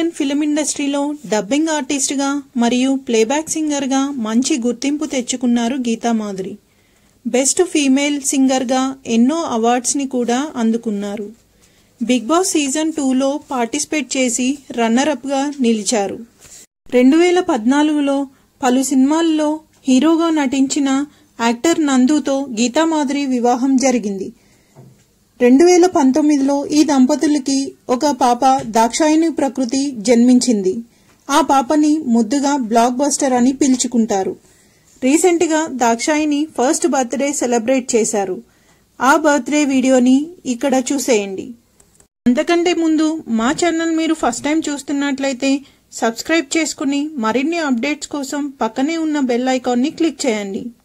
Indian film ఇండస్ట్రీలో dubbing ఆర్టిస్ట్గా మరియు ప్లేబ్యాక్ సింగర్గా మంచి గుర్తింపు తెచ్చుకున్నారు గీతామాధురి బెస్ట్ ఫీమేల్ సింగర్గా ఎన్నో అవార్డ్స్ని కూడా అందుకున్నారు బిగ్ బాస్ సీజన్ టూలో పార్టిసిపేట్ చేసి రన్నరప్గా నిలిచారు రెండు వేల పద్నాలుగులో పలు సినిమాల్లో హీరోగా నటించిన యాక్టర్ నందుతో గీతామాధురి వివాహం జరిగింది రెండు వేల పంతొమ్మిదిలో ఈ దంపతులకి ఒక పాప దాక్షాయిని ప్రకృతి జన్మించింది ఆ పాపని ముద్దుగా బ్లాక్ బస్టర్ అని పిలుచుకుంటారు రీసెంట్గా దాక్షాయిని ఫస్ట్ బర్త్డే సెలబ్రేట్ చేశారు ఆ బర్త్డే వీడియోని ఇక్కడ చూసేయండి అంతకంటే ముందు మా ఛానల్ మీరు ఫస్ట్ టైం చూస్తున్నట్లయితే సబ్స్క్రైబ్ చేసుకుని మరిన్ని అప్డేట్స్ కోసం పక్కనే ఉన్న బెల్ ఐకాన్ని క్లిక్ చేయండి